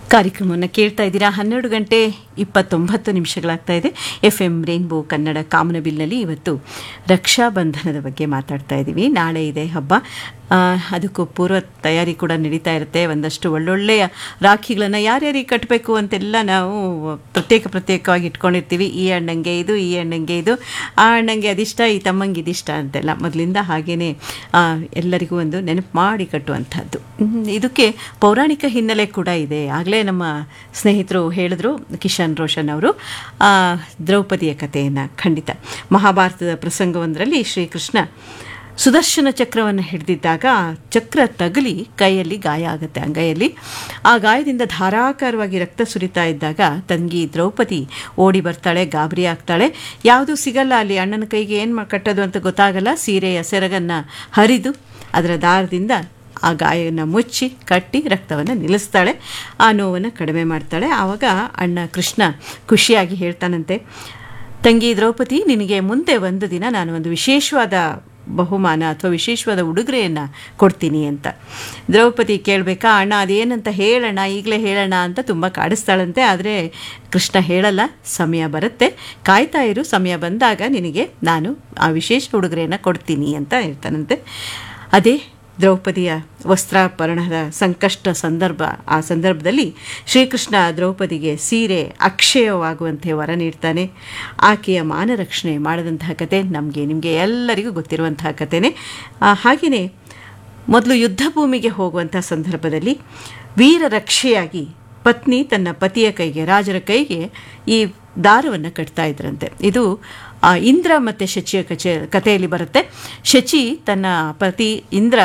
ಕಾರ್ಯಕ್ರಮವನ್ನು ಕೇಳ್ತಾ ಇದ್ದೀರಾ ಹನ್ನೆರಡು ಗಂಟೆ ಇಪ್ಪತ್ತೊಂಬತ್ತು ನಿಮಿಷಗಳಾಗ್ತಾ ಇದೆ ಎಫ್ ಎಂ ರೇನ್ಬೋ ಕನ್ನಡ ಕಾಮನಬಿಲ್ನಲ್ಲಿ ಇವತ್ತು ರಕ್ಷಾಬಂಧನದ ಬಗ್ಗೆ ಮಾತಾಡ್ತಾ ಇದ್ದೀವಿ ನಾಳೆ ಇದೆ ಹಬ್ಬ ಆ, ಅದಕ್ಕೂ ಪೂರ್ವ ತಯಾರಿ ಕೂಡ ನಡೀತಾ ಇರುತ್ತೆ ಒಂದಷ್ಟು ಒಳ್ಳೊಳ್ಳೆಯ ರಾಖಿಗಳನ್ನು ಯಾರ್ಯಾರಿಗೆ ಕಟ್ಟಬೇಕು ಅಂತೆಲ್ಲ ನಾವು ಪ್ರತ್ಯೇಕ ಪ್ರತ್ಯೇಕವಾಗಿ ಇಟ್ಕೊಂಡಿರ್ತೀವಿ ಈ ಅಣ್ಣಂಗೆ ಇದು ಈ ಅಣ್ಣಂಗೆ ಇದು ಆ ಅಣ್ಣಂಗೆ ಅದಿಷ್ಟ ಈ ತಮ್ಮಂಗೆ ಇದಿಷ್ಟ ಅಂತೆಲ್ಲ ಮೊದಲಿಂದ ಹಾಗೇ ಎಲ್ಲರಿಗೂ ಒಂದು ನೆನಪು ಮಾಡಿ ಕಟ್ಟುವಂಥದ್ದು ಹ್ಮ್, ಇದಕ್ಕೆ ಪೌರಾಣಿಕ ಹಿನ್ನೆಲೆ ಕೂಡ ಇದೆ ಆಗಲೇ ನಮ್ಮ ಸ್ನೇಹಿತರು ಹೇಳಿದ್ರು ಕಿಶನ್ ರೋಷನ್ ಅವರು ಆ, ದ್ರೌಪದಿಯ ಕಥೆಯನ್ನು ಖಂಡಿತ ಮಹಾಭಾರತದ ಪ್ರಸಂಗವೊಂದರಲ್ಲಿ ಶ್ರೀಕೃಷ್ಣ ಸುದರ್ಶನ ಚಕ್ರವನ್ನು ಹಿಡಿದಿದ್ದಾಗ ಆ ಚಕ್ರ ತಗಲಿ ಕೈಯಲ್ಲಿ ಗಾಯ ಆಗುತ್ತೆ ಅಂಗೈಯಲ್ಲಿ ಆ ಗಾಯದಿಂದ ಧಾರಾಕಾರವಾಗಿ ರಕ್ತ ಸುರಿತಾ ಇದ್ದಾಗ ತಂಗಿ ದ್ರೌಪದಿ ಓಡಿ ಬರ್ತಾಳೆ ಗಾಬರಿ ಆಗ್ತಾಳೆ ಯಾವುದೂ ಸಿಗಲ್ಲ ಅಲ್ಲಿ ಅಣ್ಣನ ಕೈಗೆ ಏನು ಕಟ್ಟೋದು ಅಂತ ಗೊತ್ತಾಗಲ್ಲ ಸೀರೆಯ ಸೆರಗನ್ನು ಹರಿದು ಅದರ ದಾರದಿಂದ ಆ ಗಾಯವನ್ನು ಮುಚ್ಚಿ ಕಟ್ಟಿ ರಕ್ತವನ್ನು ನಿಲ್ಲಿಸ್ತಾಳೆ ಆ ನೋವನ್ನು ಕಡಿಮೆ ಮಾಡ್ತಾಳೆ ಆವಾಗ ಅಣ್ಣ ಕೃಷ್ಣ ಖುಷಿಯಾಗಿ ಹೇಳ್ತಾನಂತೆ ತಂಗಿ ದ್ರೌಪದಿ ನಿನಗೆ ಮುಂದೆ ಒಂದು ದಿನ ನಾನು ಒಂದು ವಿಶೇಷವಾದ ಬಹುಮಾನ ಅಥವಾ ವಿಶೇಷವಾದ ಉಡುಗೊರೆಯನ್ನು ಕೊಡ್ತೀನಿ ಅಂತ ದ್ರೌಪದಿ ಕೇಳಬೇಕಾ ಅಣ್ಣ ಅದೇನಂತ ಹೇಳೋಣ ಈಗಲೇ ಹೇಳೋಣ ಅಂತ ತುಂಬ ಕಾಡಿಸ್ತಾಳಂತೆ ಆದರೆ ಕೃಷ್ಣ ಹೇಳಲ್ಲ ಸಮಯ ಬರುತ್ತೆ ಕಾಯ್ತಾ ಇರು ಸಮಯ ಬಂದಾಗ ನಿನಗೆ ನಾನು ಆ ವಿಶೇಷ ಉಡುಗೊರೆಯನ್ನು ಕೊಡ್ತೀನಿ ಅಂತ ಹೇಳ್ತಾನಂತೆ ಅದೇ ದ್ರೌಪದಿಯ ವಸ್ತ್ರಾಪರಣದ ಸಂಕಷ್ಟ ಸಂದರ್ಭ ಆ ಸಂದರ್ಭದಲ್ಲಿ ಶ್ರೀಕೃಷ್ಣ ದ್ರೌಪದಿಗೆ ಸೀರೆ ಅಕ್ಷಯವಾಗುವಂತೆ ವರ ನೀಡ್ತಾನೆ ಆಕೆಯ ಮಾನರಕ್ಷಣೆ ಮಾಡಿದಂತಹ ಕತೆ ನಮಗೆ ನಿಮಗೆ ಎಲ್ಲರಿಗೂ ಗೊತ್ತಿರುವಂತಹ ಕಥೆನೇ ಹಾಗೆಯೇ ಮೊದಲು ಯುದ್ಧ ಭೂಮಿಗೆ ಹೋಗುವಂಥ ಸಂದರ್ಭದಲ್ಲಿ ವೀರ ರಕ್ಷೆಯಾಗಿ ಪತ್ನಿ ತನ್ನ ಪತಿಯ ಕೈಗೆ ರಾಜರ ಕೈಗೆ ಈ ದಾರವನ್ನು ಕಟ್ತಾ ಇದ್ರಂತೆ ಇದು ಆ, ಇಂದ್ರ ಮತ್ತು ಶಚಿಯ ಕಚೆ ಕಥೆಯಲ್ಲಿ ಬರುತ್ತೆ ಶಚಿ ತನ್ನ ಪತಿ ಇಂದ್ರ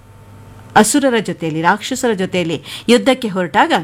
ಅಸುರರ ಜೊತೆಯಲ್ಲಿ ರಾಕ್ಷಸರ ಜೊತೆಯಲ್ಲಿ ಯುದ್ಧಕ್ಕೆ ಹೊರಟಾಗ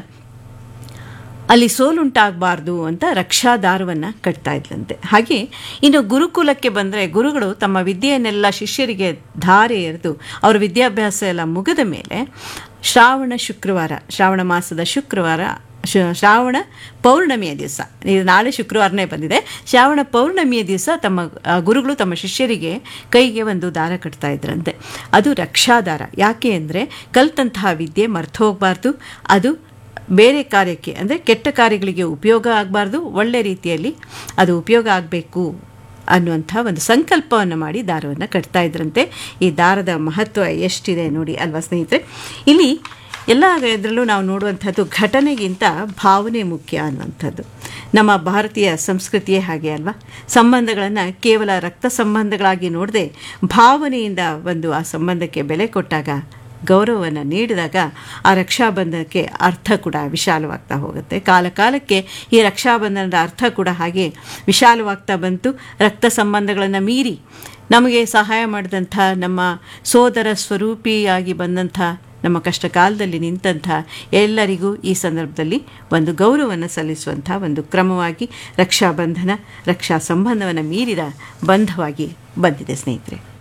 ಅಲ್ಲಿ ಸೋಲುಂಟಾಗಬಾರ್ದು ಅಂತ ರಕ್ಷಾದಾರವನ್ನು ಕಟ್ತಾ ಇದ್ಲಂತೆ ಹಾಗೆ ಇನ್ನು ಗುರುಕುಲಕ್ಕೆ ಬಂದರೆ ಗುರುಗಳು ತಮ್ಮ ವಿದ್ಯೆಯನ್ನೆಲ್ಲ ಶಿಷ್ಯರಿಗೆ ಧಾರೆ ಎರೆದು ಅವರ ವಿದ್ಯಾಭ್ಯಾಸ ಎಲ್ಲ ಮುಗಿದ ಮೇಲೆ ಶ್ರಾವಣ ಶುಕ್ರವಾರ ಶ್ರಾವಣ ಮಾಸದ ಶುಕ್ರವಾರ ಶ- ಶ್ರಾವಣ ಪೌರ್ಣಮಿಯ ದಿವಸ ಇದು ನಾಳೆ ಶುಕ್ರವಾರನೇ ಬಂದಿದೆ ಶ್ರಾವಣ ಪೌರ್ಣಮಿಯ ದಿವಸ ತಮ್ಮ ಆ, ಗುರುಗಳು ತಮ್ಮ ಶಿಷ್ಯರಿಗೆ ಕೈಗೆ ಒಂದು ದಾರ ಕಟ್ತಾ ಇದ್ರಂತೆ ಅದು ರಕ್ಷಾದಾರ ಯಾಕೆ ಅಂದರೆ ಕಲ್ತಂತಹ ವಿದ್ಯೆ ಮರ್ತು ಹೋಗಬಾರ್ದು ಅದು ಬೇರೆ ಕಾರ್ಯಕ್ಕೆ ಅಂದರೆ ಕೆಟ್ಟ ಕಾರ್ಯಗಳಿಗೆ ಉಪಯೋಗ ಆಗಬಾರ್ದು ಒಳ್ಳೆ ರೀತಿಯಲ್ಲಿ ಅದು ಉಪಯೋಗ ಆಗಬೇಕು ಅನ್ನುವಂಥ ಒಂದು ಸಂಕಲ್ಪವನ್ನು ಮಾಡಿ ದಾರವನ್ನು ಕಟ್ತಾ ಇದ್ರಂತೆ ಈ ದಾರದ ಮಹತ್ವ ಎಷ್ಟಿದೆ ನೋಡಿ ಅಲ್ವಾ ಸ್ನೇಹಿತರೆ ಇಲ್ಲಿ ಎಲ್ಲ ಇದರಲ್ಲೂ ನಾವು ನೋಡುವಂಥದ್ದು ಘಟನೆಗಿಂತ ಭಾವನೆ ಮುಖ್ಯ ಅನ್ನುವಂಥದ್ದು ನಮ್ಮ ಭಾರತೀಯ ಸಂಸ್ಕೃತಿಯೇ ಹಾಗೆ ಅಲ್ವಾ ಸಂಬಂಧಗಳನ್ನು ಕೇವಲ ರಕ್ತ ಸಂಬಂಧಗಳಾಗಿ ನೋಡದೆ ಭಾವನೆಯಿಂದ ಒಂದು ಆ ಸಂಬಂಧಕ್ಕೆ ಬೆಲೆ ಕೊಟ್ಟಾಗ ಗೌರವವನ್ನು ನೀಡಿದಾಗ ಆ ರಕ್ಷಾಬಂಧನಕ್ಕೆ ಅರ್ಥ ಕೂಡ ವಿಶಾಲವಾಗ್ತಾ ಹೋಗುತ್ತೆ ಕಾಲ ಕಾಲಕ್ಕೆ ಈ ರಕ್ಷಾಬಂಧನದ ಅರ್ಥ ಕೂಡ ಹಾಗೆ ವಿಶಾಲವಾಗ್ತಾ ಬಂತು ರಕ್ತ ಸಂಬಂಧಗಳನ್ನು ಮೀರಿ ನಮಗೆ ಸಹಾಯ ಮಾಡಿದಂಥ ನಮ್ಮ ಸೋದರ ಸ್ವರೂಪಿಯಾಗಿ ಬಂದಂಥ ನಮ್ಮ ಕಷ್ಟ ಕಾಲದಲ್ಲಿ ನಿಂತಹ ಎಲ್ಲರಿಗೂ ಈ ಸಂದರ್ಭದಲ್ಲಿ ಒಂದು ಗೌರವವನ್ನು ಸಲ್ಲಿಸುವಂಥ ಒಂದು ಕ್ರಮವಾಗಿ ರಕ್ಷಾಬಂಧನ ರಕ್ಷಾ ಸಂಬಂಧವನ್ನು ಮೀರಿದ ಬಂಧವಾಗಿ ಬಂದಿದೆ ಸ್ನೇಹಿತರೆ